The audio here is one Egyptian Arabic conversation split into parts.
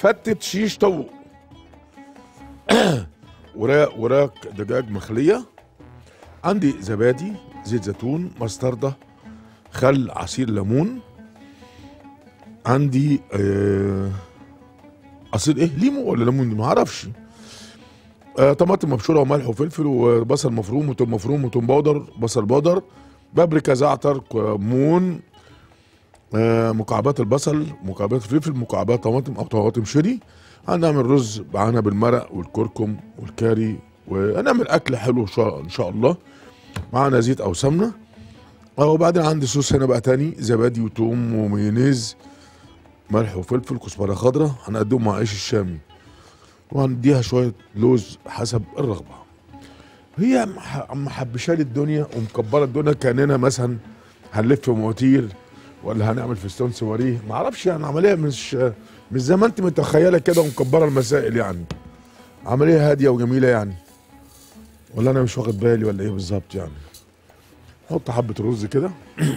فتة شيش طاووق وراق وراق دجاج مخلية عندي زبادي زيت زيتون مستردة خل عصير ليمون عندي آه عصير ايه ليمو ولا ليمون ما اعرفش آه طماطم مبشوره وملح وفلفل وبصل مفروم وتوم مفروم وتوم باودر بصل باودر بابريكا زعتر كمون آه مكعبات البصل مكعبات الفلفل مكعبات طماطم او طماطم شيري هنعمل رز معانا بالمرق والكركم والكاري وهنعمل اكل حلو ان شاء ان شاء الله معانا زيت او سمنه اه وبعدين عندي صوص هنا بقى تاني زبادي وتوم ومايونيز ملح وفلفل كزبره خضراء هنقدمه مع عيش الشامي وهنديها شويه لوز حسب الرغبه هي مح- محبشه لي الدنيا ومكبره الدنيا كاننا مثلا هنلف مواتير ولا هنعمل فستان سواريه ما اعرفش يعني عمليه مش مش زي ما انت متخيله كده ومكبره المسائل يعني عمليه هاديه وجميله يعني ولا انا مش واخد بالي ولا ايه بالظبط يعني حط حبه رز كده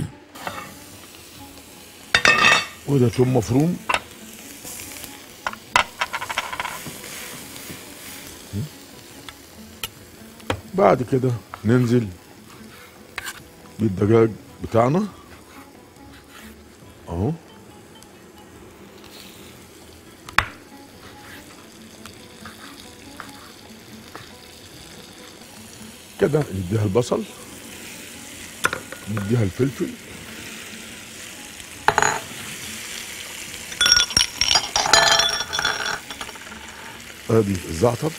وده توم مفروم بعد كده ننزل بالدجاج بتاعنا اهو كده نديها البصل نديها الفلفل ادي الزعتر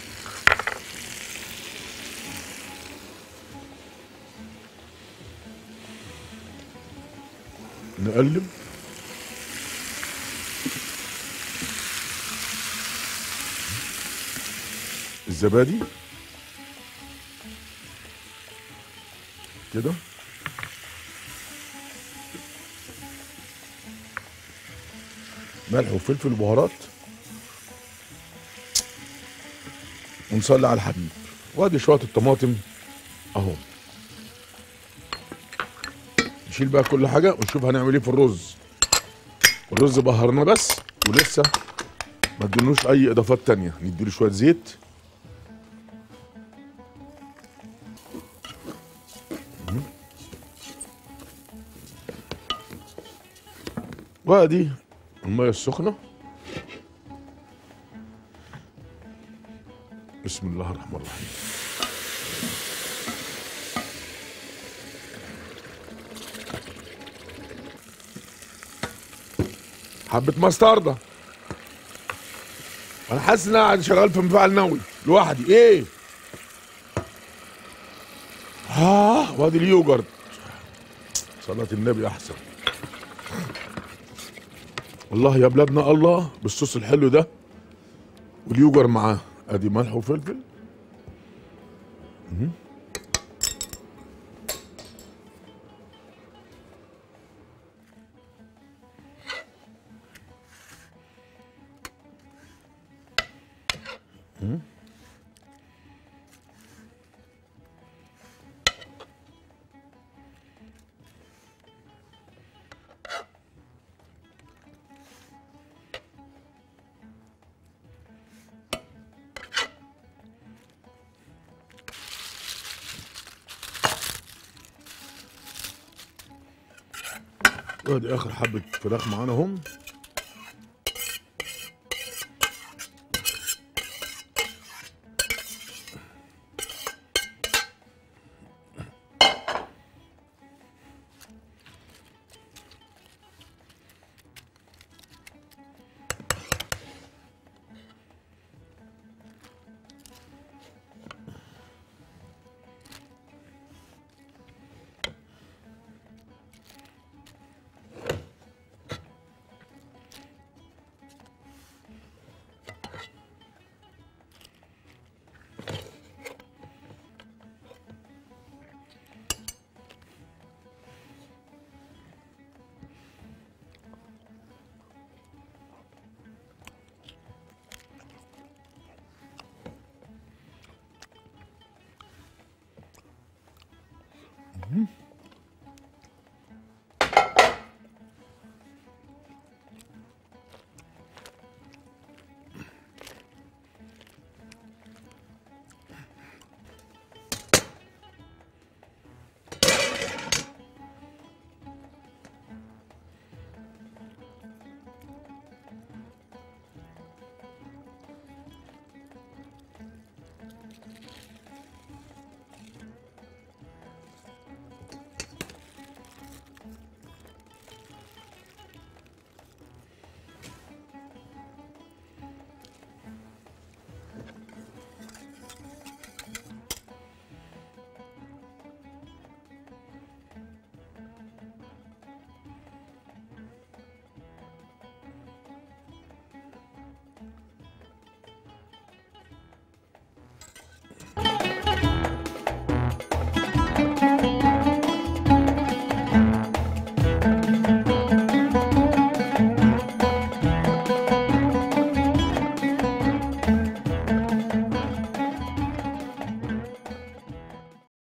نقلب الزبادي كده ملح وفلفل وبهارات ونصلي على الحبيب وادي شويه الطماطم اهو نشيل بقى كل حاجه ونشوف هنعمل ايه في الرز الرز بهرناه بس ولسه ما ادينوش اي اضافات تانية نديله شويه زيت مم. وادي الميه السخنه بسم الله الرحمن الرحيم حبة مستردة انا حاسس ان انا قاعد شغال في مفاعل نووي لوحدي ايه اه وادي اليوجرت صلاة النبي احسن والله يا بلادنا الله بالصوص الحلو ده واليوجر معاه ادي ملح وفلفل مهم. مهم. وادي اخر حبه فراخ معانا هم